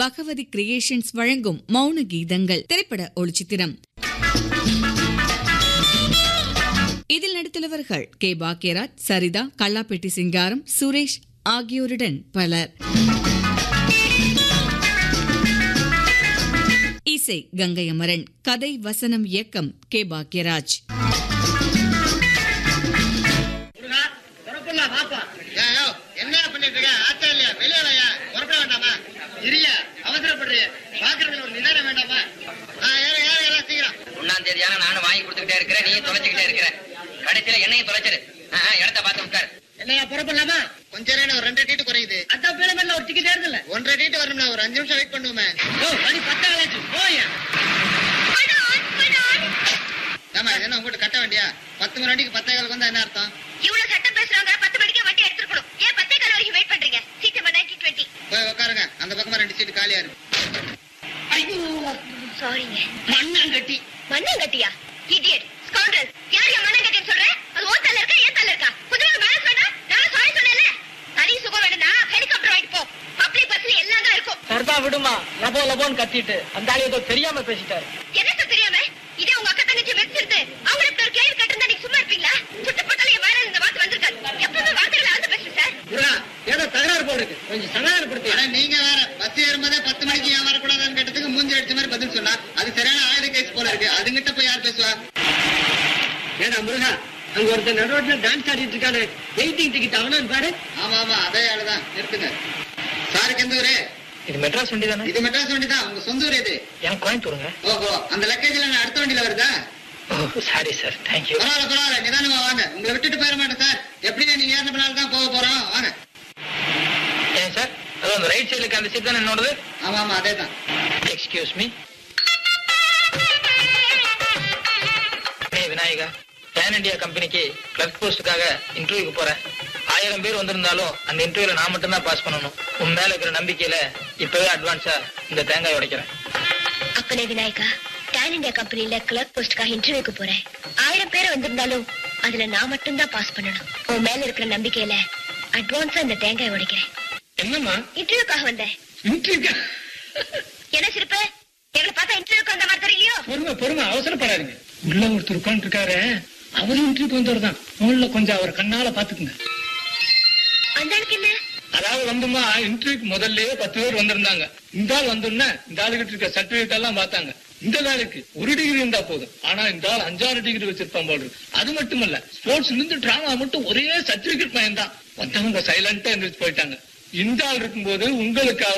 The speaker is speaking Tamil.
பகவதி கிரியேஷன்ஸ் வழங்கும் மௌன கீதங்கள் திரைப்பட ஒளிச்சித்திரம் இதில் நடித்துள்ளவர்கள் கே பாக்கியராஜ் சரிதா கல்லாப்பெட்டி சிங்காரம் சுரேஷ் ஆகியோருடன் பலர் இசை கங்கை அமரன் கதை வசனம் இயக்கம் கே பாக்கியராஜ் முருகா புறப்படலாம் வாப்பா ஏய், என்ன பண்ணிட்டு இருக்க ஆச்சா இல்லையா வெளியே வாயா புறப்பட வேண்டாமா இரிய அவசரப்படுறிய பாக்குறதுல ஒரு நிதானம் வேண்டாமா ஆ, ஏறு ஏறு ஏறு சீக்கிரம் ஒன்னாம் தேதியான நானும் வாங்கி கொடுத்துக்கிட்டே இருக்கிறேன் நீயும் தொலைச்சுக்கிட்டே இருக்கிற கடைசியில என்னையும் தொலைச்சிரு ஆ, ஆ, இடத்த பார்த்து உட்கார் என்னையா புறப்படலாமா கொஞ்ச நேரம் ஒரு ரெண்டு டீட்டு குறையுது அதான் பேரமெல்லாம் ஒரு டிக்கெட் ஏறுதுல்ல ஒன்றரை டீட்டு வரணும்ல ஒரு அஞ்சு நிமிஷம் வெயிட் பண்ணுவோமே மணி பத்தாச்சு போயா ஏமா இது என்ன உங்ககிட்ட கட்ட வேண்டியா பத்து மணி வண்டிக்கு பத்தே காலுக்கு வந்தா என்ன அர்த்தம் இவ்வளவு சட்டம் பேசுறாங்க பத்து மணிக்கு வண்டி எடுத்துருக்கணும் ஏன் பத்தே கால் வரைக்கும் வெயிட் பண்றீங்க சீட் நம்பர் நைன்டீன் டுவெண்ட்டி போய் உட்காருங்க அந்த பக்கமா ரெண்டு சீட்டு காலியா இருக்கு சாரிங்க மண்ணாங்கட்டி மண்ணங்கட்டியா இடியட் ஸ்கவுண்டல் யார் என் மண்ணங்கட்டின்னு சொல்றேன் அது ஓ தள்ள இருக்கா ஏன் தள்ள இருக்கா கொஞ்சம் பேலன்ஸ் வேண்டாம் நான் சாரி சொன்னேன்ல தனி சுகம் வேணும்னா ஹெலிகாப்டர் வாங்கிட்டு போ பப்ளிக் பஸ்ல எல்லாம் தான் இருக்கும் சரிதா விடுமா லபோ லபோன்னு கத்திட்டு அந்த ஆளு ஏதோ தெரியாம பேசிட்டாரு என்ன சார் தெரியாம இதே உங்க அக்கா தங்கச்சி மெச்சிருந்து அவங்கள இப்படி ஒரு கேள்வி கேட்டிருந்தா நீங்க சும்மா இருப்பீங்களா சுட்டு போட்டாலும் என் வாயில இந்த வார்த்தை வந்திருக்காது எப்பவுமே வார்த்தைகளை வந்து பேசுறேன் சார் முருகா ஏதோ தகராறு போல இருக்கு கொஞ்சம் சமாதானப்படுத்தி ஆனா நீங்க வேற பஸ் ஏறும்போதே பத்து மணிக்கு ஏன் வரக்கூடாதுன்னு கேட்டதுக்கு மூஞ்சி அடிச்ச மாதிரி பதில் சொன்னா அது சரியான ஆயுத கேஸ் போல இருக்கு அதுங்கிட்ட போய் யார் பேசுவா ஏடா முருகா அங்க ஒருத்தர் நடுரோட்ல டான்ஸ் ஆடிட்டு இருக்கானே வெயிட்டிங் டிக்கெட் அவனான்னு பாரு ஆமா ஆமா அதே ஆளுதான் நிறுத்துங்க சாருக்கு எந்த ஊரு இது மெட்ராஸ் வண்டி தானே இது மெட்ராஸ் வண்டி தான் உங்க சொந்த ஊர் இது எனக்கு கோயம்புத்தூருங்க ஓஹோ அந்த லக்கேஜ்ல நான் அடுத்த வண்டியில வருதா ஓ சாரி சார் தேங்க்யூ பரவாயில்ல பரவாயில்ல நிதானமா வாங்க உங்களை விட்டுட்டு போயிட மாட்டேன் சார் எப்படியும் நீங்க ஏறின பின்னால தான் போக போறோம் வாங்க ஏன் சார் அது அந்த ரைட் சைடுக்கு அந்த சீட் தானே என்னோடது ஆமா ஆமா அதே தான் எக்ஸ்கியூஸ் மீ விநாயகா பேன் இண்டியா கம்பெனிக்கு கிளர்க் போஸ்டுக்காக இன்டர்வியூக்கு போறேன் ஆயிரம் பேர் வந்திருந்தாலும் அந்த இன்டர்வியூல நான் மட்டும் தான் பாஸ் பண்ணணும் உன் மேல இருக்கிற நம்பிக்கையில இப்பவே அட்வான்ஸா இந்த தேங்காய் உடைக்கிறேன் அப்பனே விநாயகா டேன் இந்தியா கம்பெனில கிளர்க் போஸ்டுக்காக இன்டர்வியூக்கு போறேன் ஆயிரம் பேர் வந்திருந்தாலும் அதுல நான் மட்டும் தான் பாஸ் பண்ணணும் உன் மேல இருக்கிற நம்பிக்கையில அட்வான்ஸா இந்த தேங்காய் உடைக்கிறேன் என்னம்மா இன்டர்வியூக்காக வந்தேன் இன்டர்வியூ என்ன சிரிப்பு எங்களை பார்த்தா இன்டர்வியூக்கு வந்த மாதிரி தெரியலையோ பொறுமை பொறுமை அவசரப்படாதீங்க உள்ள ஒருத்தர் உட்கார்ந்து இருக்காரு அவரு இன்டர்வியூக்கு வந்தவர் தான் உள்ள கொஞ்சம் அவர் கண்ணால பாத்துக்குங்க அந்த ஆளுக்கு என்ன அதாவது வந்துமா இன்டர்வியூக்கு முதல்லயே பத்து பேர் வந்திருந்தாங்க இந்த ஆள் வந்தோடனே இந்த ஆளுகிட்ட இருக்க சர்டிபிகேட் எல்லாம் பார்த்தாங்க இந்த ஆளுக்கு ஒரு டிகிரி இருந்தா போதும் ஆனா இந்த ஆள் அஞ்சாறு டிகிரி வச்சிருப்பான் போல இருக்கு அது மட்டுமல்ல ஸ்போர்ட்ஸ்ல இருந்து டிராமா மட்டும் ஒரே சர்டிபிகேட் பையன் தான் வந்தவங்க சைலண்டா எந்திரிச்சு போயிட்டாங்க இந்த ஆள் இருக்கும்போது உங்களுக்கு